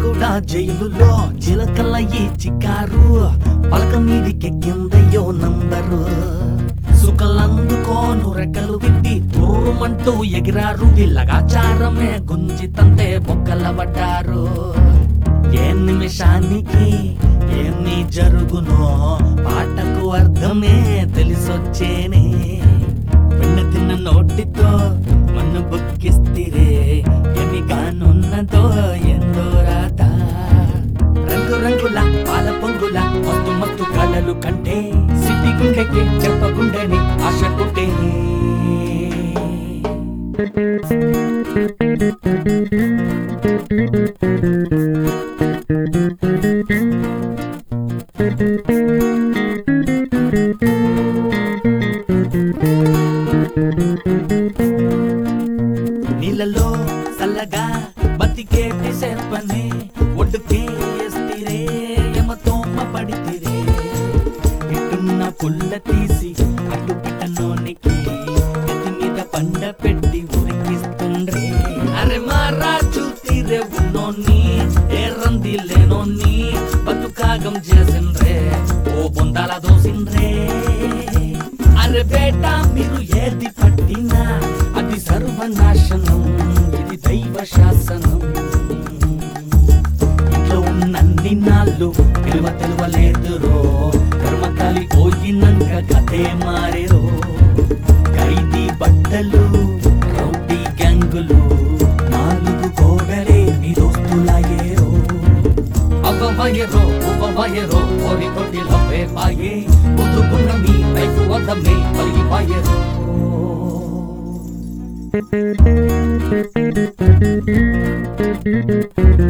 కూడా జైలులో చిలకల ఈ చికారు పలక మీదికెక్కిందయ్యో నంబరు సుఖలందుకోను రెక్కలు విట్టి తుర్రుమంటూ ఎగిరారు వీళ్ళగాచారమే గుంజి తంతే బొక్కల పడ్డారు ఏ నిమిషానికి ఏమి జరుగునో పాటకు అర్థమే తెలిసొచ్చేనే వెన్న తిన్న నోటితో మన్ను బుక్కిస్తిరే ఎమి కానున్నదో ఎందో రాత రంగు రంగుల పాల పొంగుల మత్తు మత్తు కళలు కంటే సిద్ధి గుండెకి చెప్పకుండేని ఆశ పుట్టేనే నీళ్ళలో చల్లగా బతికేటి సేపనే ఒడ్డుకే ఎస్తిరే యమతోమ పడితిరే ఇటున్న పుల్ల తీసి అటు పెట్టనోనికి ఎత్తి మీద పండ పెట్టి ఉరికిస్తుండ్రే అరే మారాజు తీరే ఉన్నోని ఏ రంది లేనోని బతుకాగం చేసిండ్రే ఓ బొందాల దోసిండ్రే అరే బేట మీరు ఏది పట్టినా అది సర్వనాశనం ఇది దైవ శాసనం ఇంట్లో ఉన్నన్ని నాళ్ళు విలువ తెలవలేదురో కర్మకాలి పోయినాక కథే మారేరో ఖైదీ బట్టలు రౌడీ గ్యాంగులు నాలుగు గోడలే మీ దోస్తులాయేరో అవ్వవయరో ఉవ్వవయరో కోరి కొట్టి లవ్వే పాయే ముద్దుకున్న మీ లైఫ్ వద్దమే పలిగిపాయరో Thank you.